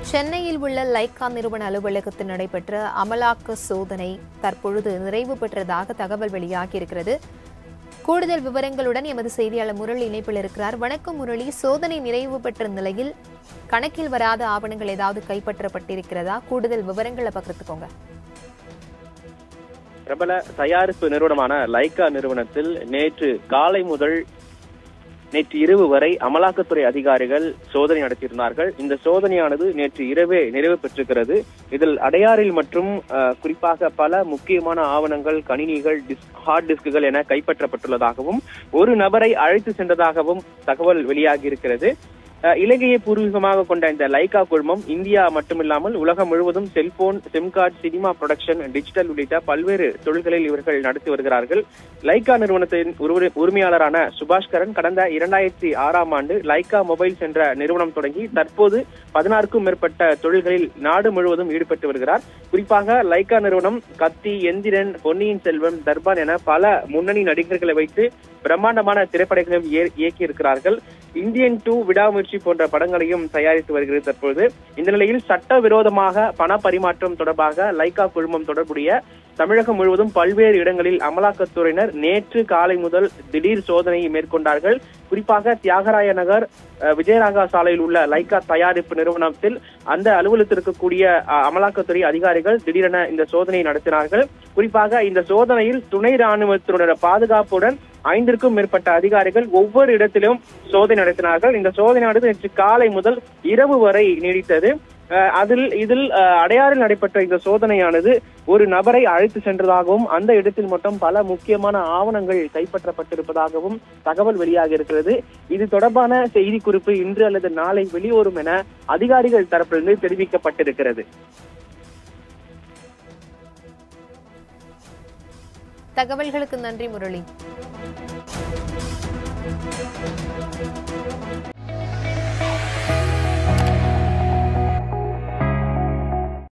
சென்னையில் உள்ள லைக்கா நிறுவன அலுவலகத்தில் நடைபெற்ற அமலாக்க சோதனை தற்பொழுது நிறைவு பெற்றதாக தகவல் வெளியாகியிருக்கிறது கூடுதல் விவரங்களுடன் எமது செய்தியாளர் முரளி இணைப்பில் இருக்கிறார் வணக்கம் முரளி சோதனை நிறைவு பெற்ற நிலையில் கணக்கில் வராத ஆவணங்கள் ஏதாவது கைப்பற்றப்பட்டிருக்கிறதா கூடுதல் விவரங்களை பகிர்ந்துக்கோங்க பிரபல தயாரிப்பு நிறுவனமான லைக்கா நிறுவனத்தில் நேற்று காலை முதல் நேற்று இரவு வரை அமலாக்கத்துறை அதிகாரிகள் சோதனை நடத்தியிருந்தார்கள் இந்த சோதனையானது நேற்று இரவே நிறைவு பெற்றிருக்கிறது இதில் அடையாறில் மற்றும் அஹ், குறிப்பாக பல முக்கியமான ஆவணங்கள் கணினிகள் டிஸ்க் ஹார்ட் டிஸ்குகள் என கைப்பற்றப்பட்டுள்ளதாகவும் ஒரு நபரை அழைத்து சென்றதாகவும் தகவல் வெளியாகி இருக்கிறது அஹ், இலங்கையை பூர்வீகமாக கொண்ட இந்த லைகா குழுமம் இந்தியா மட்டுமில்லாமல் உலகம் முழுவதும் cellphone sim card cinema production digital உள்ளிட்ட பல்வேறு தொழில்களில் இவர்கள் நடத்தி வருகிறார்கள் லைகா நிறுவனத்தின் உரு- உரிமையாளரான சுபாஷ்கரன் கடந்த இரண்டாயிரத்தி ஆறாம் ஆண்டு லைகா மொபைல்ஸ் என்ற நிறுவனம் தொடங்கி தற்போது பதினாறுக்கும் மேற்பட்ட தொழில்களில் நாடு முழுவதும் ஈடுபட்டு வருகிறார் குறிப்பாக லைகா நிறுவனம் கத்தி எந்திரன் பொன்னியின் செல்வன் தர்பான் என பல முன்னணி நடிகர்களை வைத்து பிரம்மாண்டமான திரைப்படங்களையும் இய- இயக்கியிருக்கிறார்கள் இந்தியன் டூ விடாமுயற்சி போன்ற படங்களையும் தயாரித்து வருகிறது தற்போது இந்த நிலையில் சட்டவிரோதமாக பண பரிமாற்றம் தொடர்பாக லைகா குழுமம் தொடர்புடைய தமிழகம் முழுவதும் பல்வேறு இடங்களில் அமலாக்கத்துறையினர் நேற்று காலை முதல் திடீர் சோதனையை மேற்கொண்டார்கள் குறிப்பாக தியாகராய நகர் அஹ், விஜயராகா சாலையில் உள்ள லைகா தயாரிப்பு நிறுவனத்தில் அந்த அலுவலகத்தில் இருக்கக்கூடிய அஹ், அமலாக்கத்துறை அதிகாரிகள் திடீரென இந்த சோதனையை நடத்தினார்கள் குறிப்பாக இந்த சோதனையில் துணை ராணுவத்தினுடைய பாதுகாப்புடன் ஐந்திற்கும் மேற்பட்ட அதிகாரிகள் ஒவ்வொரு இடத்திலும் சோதனை நடத்தினார்கள் இந்த சோதனையானது நேற்று காலை முதல் இரவு வரை நீடித்தது அஹ், அதில் இதில் அஹ், அடையாறில் நடைபெற்ற இந்த சோதனையானது ஒரு நபரை அழைத்து சென்றதாகவும் அந்த இடத்தில் மட்டும் பல முக்கியமான ஆவணங்கள் கைப்பற்றப்பட்டிருப்பதாகவும் தகவல் வெளியாக இருக்கிறது இது தொடர்பான செய்திக்குறிப்பு இன்று அல்லது நாளை வெளிவரும் என அதிகாரிகள் தரப்பிலிருந்து தெரிவிக்கப்பட்டிருக்கிறது தகவல்களுக்கு நன்றி முரளி